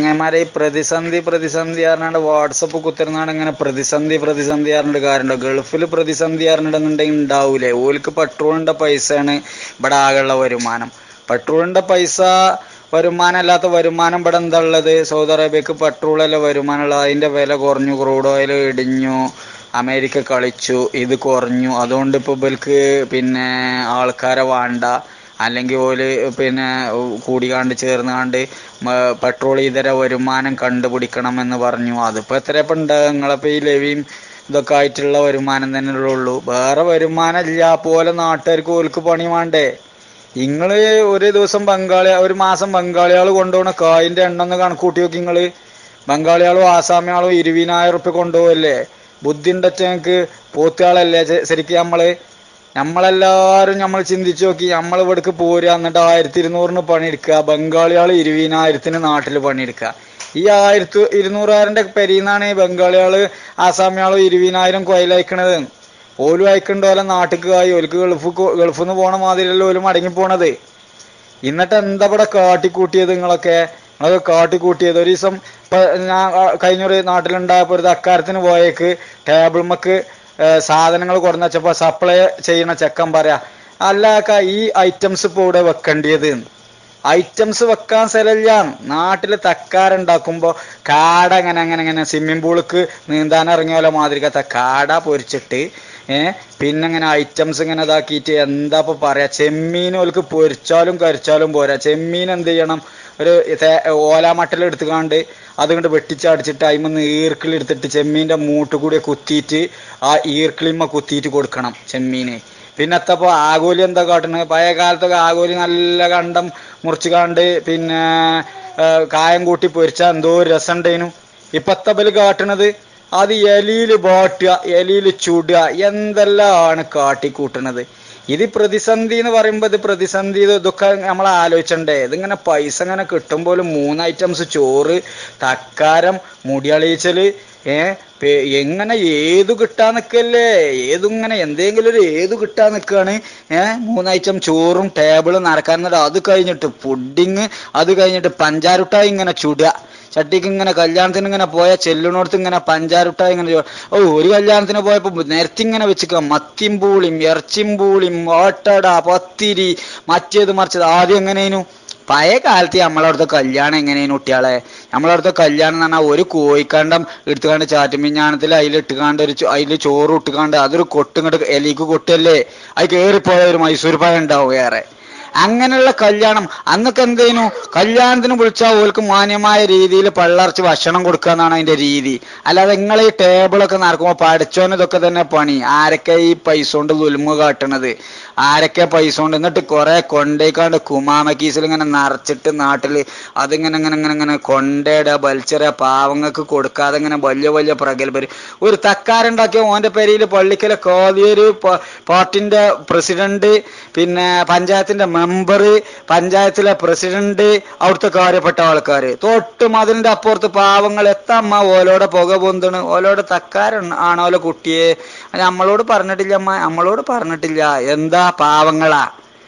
ചെങ്ങന്മാരെ ഈ പ്രതിസന്ധി പ്രതിസന്ധി പറഞ്ഞാണ്ട് വാട്സപ്പ് കുത്തിരുന്നാണ്ട് ഇങ്ങനെ പ്രതിസന്ധി പ്രതിസന്ധി പറഞ്ഞിട്ട് കാര്യമുണ്ടോ ഗൾഫിൽ പ്രതിസന്ധി പറഞ്ഞിട്ടുണ്ടെങ്കിൽ ഉണ്ടാവൂലേ ഓൽക്ക് പെട്രോളിന്റെ പൈസയാണ് ഇവിടെ ആകെയുള്ള വരുമാനം പെട്രോളിന്റെ പൈസ വരുമാനം അല്ലാത്ത വരുമാനം ഇവിടെ എന്താ ഉള്ളത് സൗദി അറേബ്യക്ക് പെട്രോളല്ല വരുമാനമുള്ളത് അതിന്റെ വില കുറഞ്ഞു ക്രൂഡ് ഓയിൽ ഇടിഞ്ഞു അമേരിക്ക കളിച്ചു ഇത് കുറഞ്ഞു അതുകൊണ്ട് ഇപ്പൊ ഇവർക്ക് പിന്നെ ആൾക്കാരെ വേണ്ട അല്ലെങ്കിൽ ഓല് പിന്നെ കൂടിക്കാണ്ട് ചേർന്നാണ്ട് മ- പെട്രോൾ ഇതര വരുമാനം കണ്ടുപിടിക്കണം എന്ന് പറഞ്ഞു അതിപ്പോ എത്ര ഇപ്പൊ ഉണ്ട് നിങ്ങളിപ്പോ ഈ ലവിയും ഇതൊക്കെ ആയിട്ടുള്ള വരുമാനം തന്നെ ഉള്ളൂ വേറെ വരുമാനം ഇല്ല പോലെ നാട്ടുകാർക്ക് ഓൽക്ക് പണി വേണ്ടേ ഇങ്ങള് ഒരു ദിവസം ബംഗാളി ഒരു മാസം ബംഗാളികൾ കൊണ്ടുപോകണ കായിന്റെ എണ്ണം ഒന്ന് കണക്കൂട്ടി നോക്കി നിങ്ങള് ബംഗാളികളും ആസാമിയാളും ഇരുപതിനായിരം ഉറുപ്പ്യ കൊണ്ടുപോകല്ലേ ബുദ്ധി ഉണ്ടച്ച ഞങ്ങക്ക് പോത്തുകാളല്ലേ ശ- ശരിക്കും നമ്മള് നമ്മളെല്ലാരും നമ്മൾ ചിന്തിച്ചു നോക്കി നമ്മൾ ഇവിടേക്ക് പോരുക എന്നിട്ട് ആയിരത്തി ഇരുന്നൂറിന് പണിയെടുക്കുക ബംഗാളികൾ ഇരുപതിനായിരത്തിന് നാട്ടിൽ പണിയെടുക്കുക ഈ ആയിരത്തി ഇരുന്നൂറായിരന്റെ പെരീന്നാണ് ഈ ബംഗാളികള് ആസാമിയാളും ഇരുപതിനായിരം കൊയിലയക്കണത് ഓലും അയക്കണ്ട പോലെ നാട്ടിക്ക് ആയി ഓൽക്ക് ഗൾഫ് ഗൾഫിൽ നിന്ന് പോണ മാതിരിയല്ല ഓലും മടങ്ങി പോണത് എന്നിട്ട് എന്താ ഇവിടെ കാട്ടിക്കൂട്ടിയത് നിങ്ങളൊക്കെ നിങ്ങളൊക്കെ കാട്ടിക്കൂട്ടിയത് ഒരു ദിവസം ഇപ്പൊ ഞാൻ ആ, കഴിഞ്ഞൊരു നാട്ടിലുണ്ടായപ്പോ ഒരു തക്കാരത്തിന് പോയേക്ക് ടേബിൾമക്ക് സാധനങ്ങൾ കൊടുന്ന വെച്ചപ്പോ സപ്ലൈ ചെയ്യണ ചെക്കൻ പറയാ അല്ല അക്ക ഈ ഐറ്റംസ് ഇപ്പൊ ഇവിടെ വെക്കേണ്ടിയത് ഐറ്റംസ് വെക്കാൻ സ്ഥലമില്ല നാട്ടില് തക്കാരുണ്ടാക്കുമ്പോ കാട അങ്ങനെ അങ്ങനെ അങ്ങനെ സ്വിമ്മിംഗ് പൂളിക്ക് നീന്താൻ ഇറങ്ങിയ പോലെ മാതിരിക്കത്തെ കാട പൊരിച്ചിട്ട് ഏഹ് പിന്നെ ഇങ്ങനെ ഐറ്റംസ് ഇങ്ങനെ ഇതാക്കിയിട്ട് എന്താ ഇപ്പൊ പറയാ ചെമ്മീൻ ഓൽക്ക് പൊരിച്ചാലും കരിച്ചാലും പോരാ ചെമ്മീൻ എന്ത് ചെയ്യണം ഒരു തേ- ഓലാമട്ടൽ എടുത്തുകാണ്ട് അതുകൊണ്ട് വെട്ടിച്ചടിച്ചിട്ട് അതിമന്ന് ഈർക്കിളി എടുത്തിട്ട് ചെമ്മീന്റെ മൂട്ട് കൂടി കുത്തിയിട്ട് ആ ഈർക്കിളിമ്മ കുത്തിയിട്ട് കൊടുക്കണം ചെമ്മീന് പിന്നത്തപ്പോ ആഗോലി എന്താ കാട്ടുന്നത് പഴയ കാലത്തൊക്കെ ആഗോലി നല്ല കണ്ടം മുറിച്ച് കാണ്ട് പിന്നെ ആ, കായം കൂട്ടി പൊരിച്ചാ എന്തോ ഒരു രസം ഉണ്ടേനു ഇപ്പത്തെ ബല് കാട്ടണത് അത് എലിയില് ബാട്ടുക എലിയില് ചുടുക എന്തെല്ലാമാണ് കാട്ടിക്കൂട്ടണത് ഇത് പ്രതിസന്ധി എന്ന് പറയുമ്പോ ഇത് പ്രതിസന്ധി ഇത് ഇതൊക്കെ നമ്മൾ ആലോചിച്ചണ്ടേ ഇതിങ്ങനെ പൈസ ഇങ്ങനെ കിട്ടുമ്പോൾ മൂന്ന് ഐറ്റംസ് ചോറ് തക്കാരം മുടിയളീച്ചല് ഏ പേ- എങ്ങനെ ഏതു കിട്ടാൻ നിക്കല്ലേ ഏതുങ്ങനെ എന്തെങ്കിലും ഒരു ഏതു കിട്ടാൻ നിക്കാണ് ഏ മൂന്ന് ഐറ്റം ചോറും ടേബിളും നടക്കാൻ എന്നിട്ട് അത് കഴിഞ്ഞിട്ട് പുഡിങ് അത് കഴിഞ്ഞിട്ട് പഞ്ചാരുട്ടായി ഇങ്ങനെ ചുടുക ചട്ടിക്ക് ഇങ്ങനെ കല്യാണത്തിന് ഇങ്ങനെ പോയ ചെല്ലിനോടത്ത് ഇങ്ങനെ പഞ്ചാരുട്ടായി ഇങ്ങനെ ചോ- ഓ ഒരു കല്യാണത്തിന് പോയപ്പോ നിരത്തി ഇങ്ങനെ വെച്ചിക്ക മത്തിയും പൂളിയും ഇറച്ചിയും പൂളിയും ഓട്ടട പത്തിരി മറ്റേത് മറിച്ചത് ആദ്യം എങ്ങനെയായിരുന്നു പഴയ കാലത്ത് നമ്മളവിടുത്തെ കല്യാണം എങ്ങനെയാണ് കുട്ടികളെ നമ്മളവിടുത്തെ കല്യാണം എന്ന് പറഞ്ഞാൽ ഒരു കോഴിക്കണ്ടം എടുത്തുകാണ്ട് ചാറ്റുമിഞ്ഞാണത്തിൽ അതിൽ ഇട്ടുകാണ്ട് ഒരു അതിൽ ചോറ് ഇട്ടുകാണ്ട് അതൊരു കൊട്ടിങ്ങോട്ട് എലിക്ക് കൊട്ടല്ലേ അത് കയറിപ്പോയ ഒരു മൈസൂർ പഴം ഉണ്ടാവും വേറെ അങ്ങനെയുള്ള കല്യാണം അന്നൊക്കെ എന്തേനു കല്യാണത്തിന് വിളിച്ചാൽ ഓൾക്ക് മാന്യമായ രീതിയിൽ പള്ളർച്ച് ഭക്ഷണം കൊടുക്കുക എന്നാണ് അതിന്റെ രീതി അല്ലാതെ നിങ്ങൾ ഈ ടേബിളൊക്കെ നടക്കുമ്പോൾ പഠിച്ചോന് ഇതൊക്കെ തന്നെ പണി ആരൊക്കെ ഈ പൈസ കൊണ്ട് ദുൽമ കാട്ടണത് ആരൊക്കെ പൈസ കൊണ്ട് എന്നിട്ട് കുറെ കൊണ്ടേക്കാണ്ട് കുമാമ കീസിൽ ഇങ്ങനെ നിറച്ചിട്ട് നാട്ടില് അതിങ്ങനെ ഇങ്ങനെ ഇങ്ങനെ ഇങ്ങനെ കൊണ്ടേട വലിച്ചെറിയ പാവങ്ങൾക്ക് കൊടുക്കാതെ ഇങ്ങനെ വലിയ വലിയ പ്രഗത്ഭര് ഒരു തക്കാരുണ്ടാക്കിയ ഓന്റെ പെരയില് പള്ളിക്കലെ കാതിയൊരു പാർട്ടിന്റെ പ്രസിഡന്റ് പിന്നെ പഞ്ചായത്തിന്റെ മെമ്പർ പഞ്ചായത്തിലെ പ്രസിഡന്റ് അവിടുത്തെ കാര്യപ്പെട്ട ആൾക്കാര് തൊട്ട് മതിലിന്റെ അപ്പുറത്ത് പാവങ്ങൾ എത്തമ്മ ഓലോടെ പുക പൊന്തണ് ഓലോടെ തക്കാരാണ് ആണോലെ കുട്ടിയെ നമ്മളോട് പറഞ്ഞിട്ടില്ല അമ്മ നമ്മളോട് പറഞ്ഞിട്ടില്ല എന്താ പാവങ്ങളാ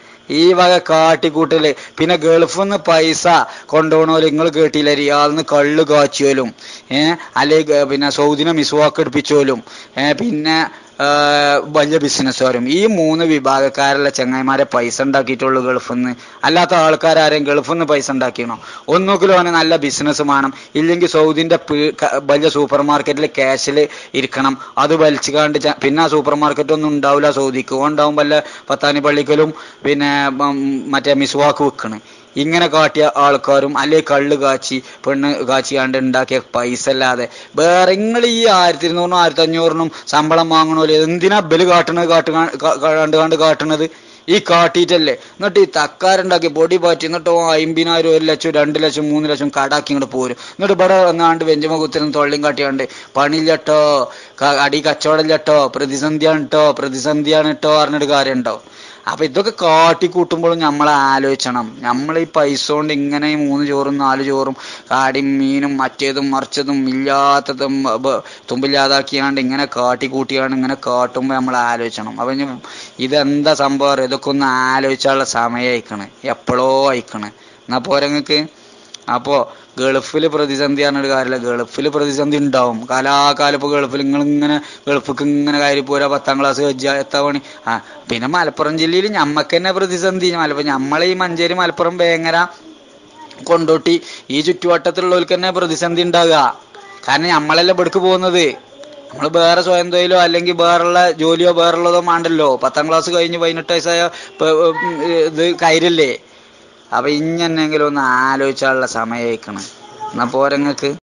ഈ വക കാട്ടിക്കൂട്ടല് പിന്നെ ഗൾഫിൽ നിന്ന് പൈസ കൊണ്ടുപോകണോല് നിങ്ങൾ കേട്ടില്ല റിയാലിന്ന് കള്ള് കാച്ചിയോലും ഏഹ് അല്ലെങ്കിൽ പിന്നെ സൗദിനെ മിസ്വാക്ക് എടുപ്പിച്ചോലും ഏഹ് പിന്നെ ആ, വലിയ ബിസിനസ്സുകാരും ഈ മൂന്ന് വിഭാഗക്കാരുള്ള ചങ്ങായിമാരെ പൈസ ഉണ്ടാക്കിയിട്ടുള്ളൂ ഗൾഫിൽ നിന്ന് അല്ലാത്ത ആൾക്കാരും ഗൾഫിൽ നിന്ന് പൈസ ഉണ്ടാക്കിയണോ ഒന്നുകിലും അവന് നല്ല ബിസിനസ് വേണം ഇല്ലെങ്കിൽ സൗദിന്റെ പീ- ക- വലിയ സൂപ്പർ മാർക്കറ്റിൽ ക്യാഷിൽ ഇരിക്കണം അത് വലിച്ചുകാണ്ട് ച- പിന്നെ ആ സൂപ്പർ മാർക്കറ്റ് ഒന്നും ഉണ്ടാവില്ല സൗദിക്ക് ഉണ്ടാവും വല്ല പത്താനി പള്ളിക്കലും പിന്നെ ഉം, മറ്റേ മിസ്വാക്ക് വിൽക്കണ് ഇങ്ങനെ കാട്ടിയ ആൾക്കാരും അല്ലെ കള്ള് കാച്ചി പെണ്ണ് കാച്ചിയാണ്ട് ഉണ്ടാക്കിയ പൈസ അല്ലാതെ വേറെ നിങ്ങൾ ഈ ആയിരത്തി ഇരുന്നൂറിനും ആയിരത്തി അഞ്ഞൂറിനും ശമ്പളം വാങ്ങണോല് എന്തിനാ ബല് കാട്ടണത് കാട്ടുക കണ്ട് കണ്ട് കാട്ടണത് ഈ കാട്ടിയിട്ടല്ലേ എന്നിട്ട് ഈ തക്കാരുണ്ടാക്കി പൊടി പാറ്റി എന്നിട്ട് ഓൻ അമ്പതിനായിരം ഒരു ലക്ഷം രണ്ട് ലക്ഷം മൂന്ന് ലക്ഷം കടാക്കി ഇങ്ങോട്ട് പോരും എന്നിട്ട് ഇവിടെ വന്നാണ്ട് വെഞ്ചുമ കുത്തിനും തൊള്ളിയും കാട്ടിയാണ്ട് പണിയില്ലട്ടോ ക- അടി കച്ചവടമില്ലട്ടോ പ്രതിസന്ധിയാണ് കേട്ടോ പ്രതിസന്ധിയാണ് കേട്ടോ പറഞ്ഞിട്ട് കാര്യമുണ്ടോ അപ്പൊ ഇതൊക്കെ കാട്ടിക്കൂട്ടുമ്പോഴും നമ്മൾ ആലോചിക്കണം നമ്മൾ ഈ പൈസ കൊണ്ട് ഇങ്ങനെ ഈ മൂന്ന് ചോറും നാല് ചോറും കാടിയും മീനും മറ്റേതും മറിച്ചതും ഇല്ലാത്തതും ബ- തുമ്പില്ലാതാക്കിയാണ്ട് ഇങ്ങനെ കാട്ടിക്കൂട്ടിയാണ് ഇങ്ങനെ കാട്ടുമ്പോൾ നമ്മൾ ആലോചിക്കണം അപ്പൊ ഇനി ഇതെന്താ സംഭവം അറിയോ? ഇതൊക്കെ ഒന്ന് ആലോചിച്ചാലുള്ള സമയം അയക്കണ് എപ്പോഴോ അയക്കണ് എന്നാ പോരങ്ങൾക്ക് അപ്പോൾ ഗൾഫിൽ പ്രതിസന്ധി പറഞ്ഞൊരു കാര്യമില്ല ഗൾഫിൽ പ്രതിസന്ധി ഉണ്ടാവും കാലാകാലം ഇപ്പോൾ ഗൾഫിൽ നിങ്ങൾ ഇങ്ങനെ ഗൾഫിക്ക് ഇങ്ങനെ കയറി പോരാ പത്താം ക്ലാസ് വെച്ച എത്താ പണി ആ പിന്നെ മലപ്പുറം ജില്ലയിൽ ഞമ്മക്ക് തന്നെ പ്രതിസന്ധി മലപ്പുറം നമ്മളെ ഈ മഞ്ചേരി മലപ്പുറം വേങ്ങര കൊണ്ടോട്ടി ഈ ചുറ്റുവട്ടത്തിലുള്ളവർക്ക് തന്നെ പ്രതിസന്ധി ഉണ്ടാകുക കാരണം നമ്മളല്ലേ ഇവിടേക്ക് പോകുന്നത് നമ്മൾ വേറെ സ്വയം തൊഴിലോ അല്ലെങ്കിൽ വേറുള്ള ജോലിയോ വേറുള്ളതോ മാണ്ടല്ലോ പത്താം ക്ലാസ് കഴിഞ്ഞ് പതിനെട്ട് വയസ്സായ പ- ഉം, ഇത് കയറില്ലേ അപ്പൊ ഇഞ്ഞെന്നെങ്കിലും ഒന്ന് ആലോചിച്ചാലുള്ള സമയക്കണം എന്നാ പോരങ്ങക്ക്